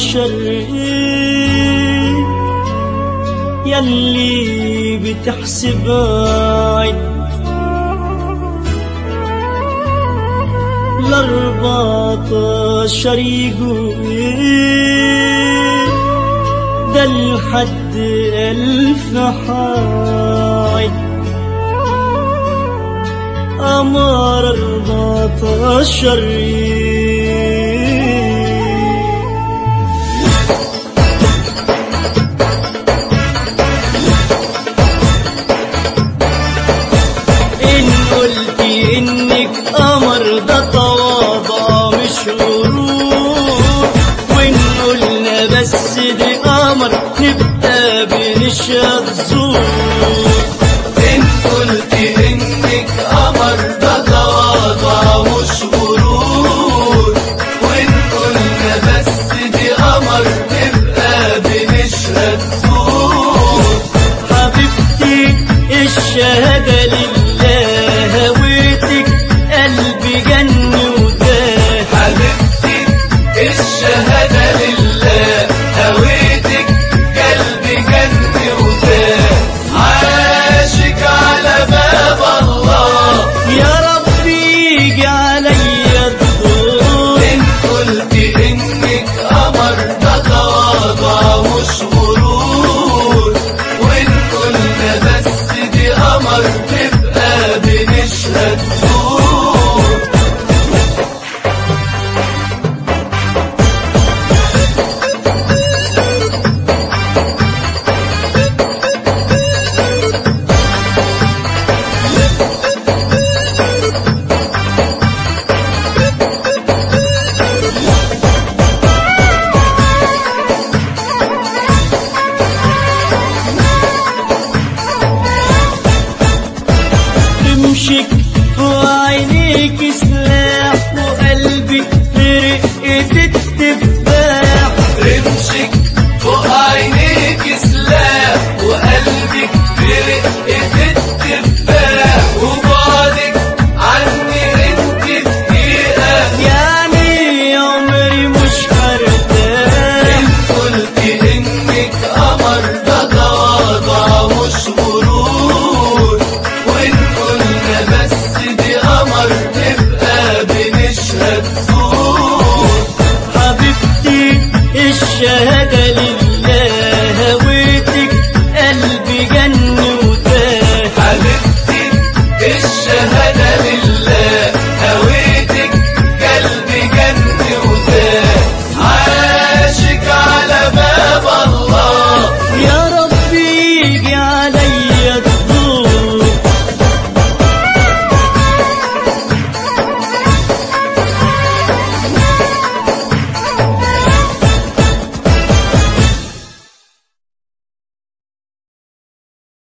يلي بتحسب عد الأربعتاشر يقول ده الحد ألف حاعد أمار أربعتاشر إن قلتي إنك قمر ده تواضع مش غرور وإن قلنا بس دي قمر نبقى بنشهد زور إن قلت إنك قمر ده تواضع مش غرور وإن قلنا بس دي قمر